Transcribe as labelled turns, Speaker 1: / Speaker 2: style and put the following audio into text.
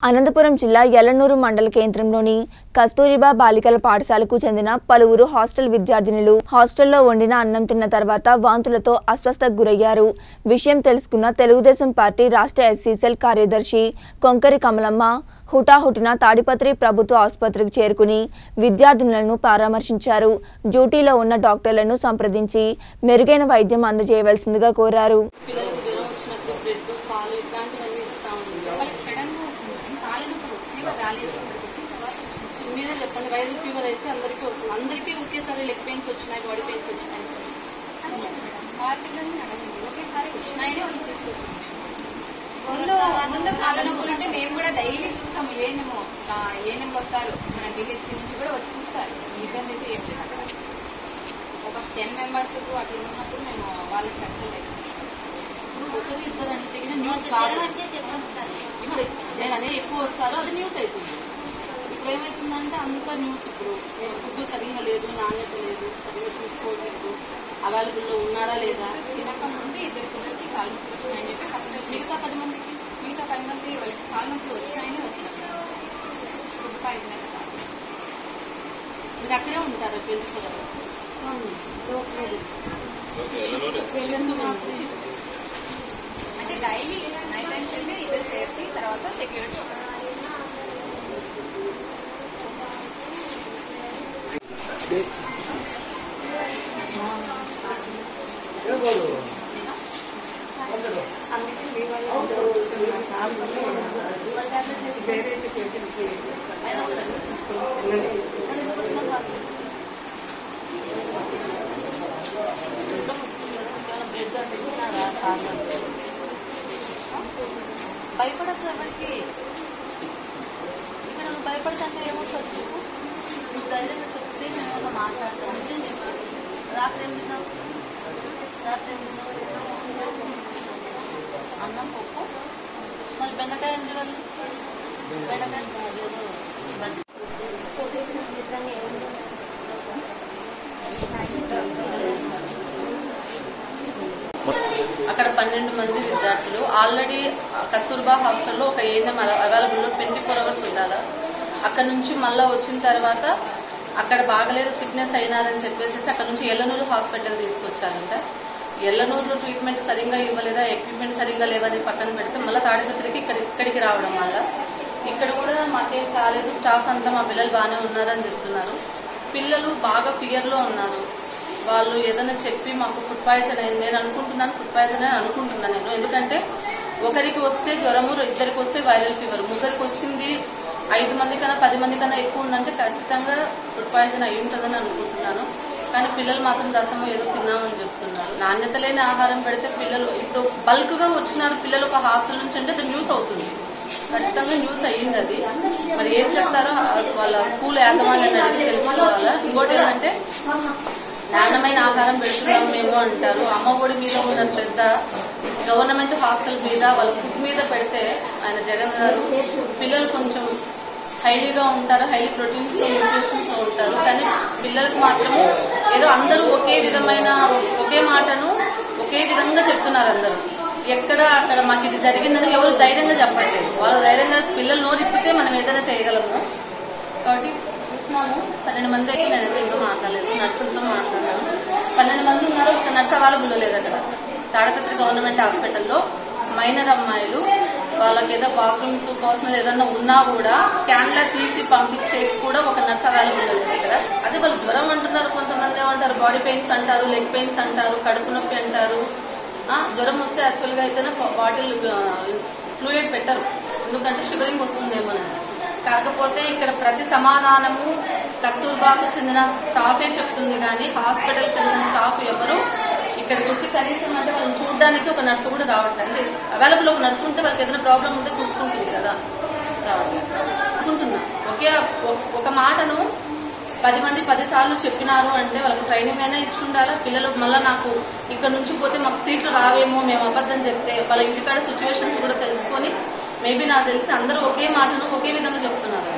Speaker 1: అనంతపురం జిల్లా యలనూరు మండల కేంద్రంలోని కస్తూరిబా బాలికల పాఠశాలకు చెందిన పలువురు హాస్టల్ విద్యార్థినులు హాస్టల్లో వండిన అన్నం తిన్న తర్వాత వాంతులతో అస్వస్థకు గురయ్యారు విషయం తెలుసుకున్న తెలుగుదేశం పార్టీ రాష్ట్ర ఎస్సీసెల్ కార్యదర్శి కొంకరి కమలమ్మ హుటాహుటిన తాడిపత్రి ప్రభుత్వ ఆసుపత్రికి చేరుకుని విద్యార్థినులను పరామర్శించారు డ్యూటీలో ఉన్న డాక్టర్లను సంప్రదించి మెరుగైన వైద్యం అందజేయవలసిందిగా కోరారు
Speaker 2: పిల్లలకు జ్వరం వచ్చినప్పుడు బ్రెడ్ పాలు ఇట్లాంటివన్నీ ఇస్తా ఉంటాం
Speaker 3: వాళ్ళకి సడన్ గా వచ్చింది కాళ్ళు నొప్పి ఫీవర్ రాలేదు వచ్చిన తర్వాత వచ్చింది
Speaker 2: మీరే చెప్పండి వైరల్ ఫీవర్ అయితే అందరికీ వస్తుంది అందరికీ ఒకేసారి లెగ్ పెయిన్స్ వచ్చినాయి బాడీ పెయిన్స్ వచ్చినాయి
Speaker 3: అంతే మేడం మా పిల్లల్ని అడగండి ఒకేసారి వచ్చినాయని వాళ్ళు తీసుకొచ్చింది ముందు ముందు కాళ్ళ నొప్పులు అంటే మేము కూడా డైలీ చూస్తాము ఏనేమో ఏనేమో వస్తారు మన డిహెచ్సి నుంచి కూడా వచ్చి చూస్తారు ఇబ్బంది అయితే ఏం లేదు అక్కడ ఒక టెన్ మెంబర్స్ అట్లా ఉన్నప్పుడు మేము వాళ్ళకి కన్సల్ట్ అవుతాం
Speaker 2: ఇప్పుడు ఒకరు ఇద్దరు అంటే గిన న్యూస్ కాదు ఇప్పుడు నేను అనేది ఎక్కువ వస్తారో అది న్యూస్ అవుతుంది ఇప్పుడు ఏమవుతుందంటే అంత న్యూస్ ఇప్పుడు ఫుడ్ సరిగ్గా లేదు నాణ్యత లేదు సరిగ్గా చూసుకోవట్లేదు అవైలబుల్లో ఉన్నారా లేదా
Speaker 3: తినక ముందు ఇద్దరు పిల్లలకి కాళ్ళు నొప్పులు వచ్చినాయని చెప్పి హాస్పిటల్
Speaker 2: మిగతా పది మందికి
Speaker 3: మిగతా పది మంది వాళ్ళకి కాళ్ళు నొప్పులు వచ్చినాయని వచ్చినాయి ఫుడ్ పాయిజన్ కాదు
Speaker 2: మీరు అక్కడే ఉంటారా ట్వంటీ ఫోర్ అవర్స్
Speaker 3: అంటే డైలీ నైట్ టైమ్స్ అయితే ఇద్దరు సేఫ్టీ తర్వాత సెక్యూరిటీ
Speaker 2: వేరే సిచ్యువేషన్ అయినా ఎందుకు వచ్చిన క్లాస్ బ్లడ్ అంటున్నారా సార్ భయపడద్దు ఎవరికి ఇక్కడ నువ్వు భయపడతాంటే ఏమొస్తుంది చెప్పు నువ్వు ధైర్యంగా చెప్తే మేము ఏమన్నా మాట్లాడతాం నిజం చెప్పు రాత్రి ఏం తిన్నావు రాత్రి ఏం తిన్నావు అన్నం పప్పు మరి బెండకాయ ఏం చూడాలి బెండకాయ అదేదో బెండ- అక్కడ పన్నెండు మంది విద్యార్థులు ఆల్రెడీ కస్తూర్బా హాస్టల్లో ఒక ఏఎన్ఎం అవైలబుల్లో ట్వంటీ ఫోర్ అవర్స్ ఉండాలి అక్కడ నుంచి మళ్ళీ వచ్చిన తర్వాత అక్కడ బాగలేదు సిక్నెస్ అయినారని చెప్పేసి అక్కడ నుంచి ఎల్లనూరు హాస్పిటల్ తీసుకొచ్చారంట ఎల్లనూరులో ట్రీట్మెంట్ సరిగ్గా ఇవ్వలేదా ఎక్విప్మెంట్ సరిగ్గా లేవని పక్కన పెడితే మళ్ళీ తాడిపత్రికి ఇక్కడ ఇక్కడికి రావడం వల్ల ఇక్కడ కూడా మాకేం కాలేదు స్టాఫ్ అంతా మా పిల్లలు బాగానే ఉన్నారని చెప్తున్నారు పిల్లలు బాగా ఫియర్లో ఉన్నారు వాళ్ళు ఏదైనా చెప్పి మాకు ఫుడ్ పాయిజన్ అయింది నేను అనుకుంటున్నాను ఫుడ్ పాయిజన్ అని అనుకుంటున్నాను నేను ఎందుకంటే ఒకరికి వస్తే జ్వరము ఇద్దరికి వస్తే వైరల్ ఫీవర్ ముగ్గురికి వచ్చింది ఐదు మంది కన్నా పది మంది కన్నా ఎక్కువ ఉందంటే ఖచ్చితంగా ఫుడ్ పాయిజన్ అయి ఉంటుందని అనుకుంటున్నాను కానీ పిల్లలు మాత్రం రసము ఏదో తిన్నామని చెప్తున్నారు నాణ్యత లేని ఆహారం పెడితే పిల్లలు ఇప్పుడు బల్క్ గా వచ్చినారు పిల్లలు ఒక హాస్టల్ నుంచి అంటే అది న్యూస్ అవుతుంది ఖచ్చితంగా న్యూస్ అయ్యింది అది మరి ఏం చెప్తారో వాళ్ళ స్కూల్ యాజమాన్యాన్ని అడిగి తెలుసుకోవాలా ఇంకోటి ఏంటంటే నాణ్యమైన ఆహారం పెడుతున్నాం మేము అంటారు అమ్మ ఒడి మీద ఉన్న శ్రద్ధ గవర్నమెంట్ హాస్టల్ మీద వాళ్ళ ఫుడ్ మీద పెడితే ఆయన జగన్ గారు పిల్లలు కొంచెం హైలీగా ఉంటారు హైలీ ప్రోటీన్స్ తో న్యూట్రిషన్స్ తో ఉంటారు కానీ పిల్లలకు మాత్రము ఏదో అందరూ ఒకే విధమైన ఒకే మాటను ఒకే విధంగా చెప్తున్నారు అందరూ ఎక్కడ అక్కడ మాకు ఇది జరిగిందని ఎవరు ధైర్యంగా చెప్పట్లేదు వాళ్ళు ధైర్యంగా పిల్లలు నోరిప్పితే మనం ఏదైనా చేయగలము కాబట్టి చూస్తున్నాము పన్నెండు మంది అయితే నేనైతే ఇంకా మాట్లాడలేదు నర్సులతో మాట్లాడాను పన్నెండు మంది ఉన్నారు ఒక నర్స్ అవైలబుల్ లేదు అక్కడ తాడపత్రి గవర్నమెంట్ హాస్పిటల్లో మైనర్ అమ్మాయిలు వాళ్ళకి ఏదో బాత్రూమ్స్ పర్సనల్ ఏదన్నా ఉన్నా కూడా క్యాన్లా తీసి పంపించే కూడా ఒక నర్స్ అవైలబుల్ లేదు ఇక్కడ అదే వాళ్ళు జ్వరం అంటున్నారు కొంతమంది ఏమంటారు బాడీ పెయిన్స్ అంటారు లెగ్ పెయిన్స్ అంటారు కడుపు నొప్పి అంటారు ఆ, జ్వరం వస్తే యాక్చువల్గా అయితేనే బాటిల్ ఫ్లూయిడ్ పెట్టరు ఎందుకంటే షుగరింగ్ వస్తుందేమోనని కాకపోతే ఇక్కడ ప్రతి సమాధానము కస్తూర్బాకు చెందిన స్టాఫే చెప్తుంది కానీ హాస్పిటల్ చెందిన స్టాఫ్ ఎవరు ఇక్కడికి వచ్చి కనీసం అంటే వాళ్ళని చూడడానికి ఒక నర్సు కూడా రావట్లేదు అవైలబుల్ ఒక నర్సు ఉంటే వాళ్ళకి ఏదైనా ప్రాబ్లం ఉంటే చూసుకుంటుంది కదా రావట్లేదు అనుకుంటున్నా ఒకే ఒక- ఒక మాటను పది మంది పది సార్లు చెప్పినారు అంటే వాళ్ళకి ట్రైనింగ్ అయినా ఇచ్చి ఉండాలా పిల్లలు మళ్ళీ నాకు ఇక్కడ నుంచి పోతే మాకు సీట్లు రావేమో మేము అబద్ధం చెప్తే వాళ్ళ ఇంటికాడ సిచ్యువేషన్స్ కూడా తెలుసుకొని మేబీ నాకు తెలిసి అందరూ ఒకే మాటను ఒకే విధంగా చెప్తున్నారు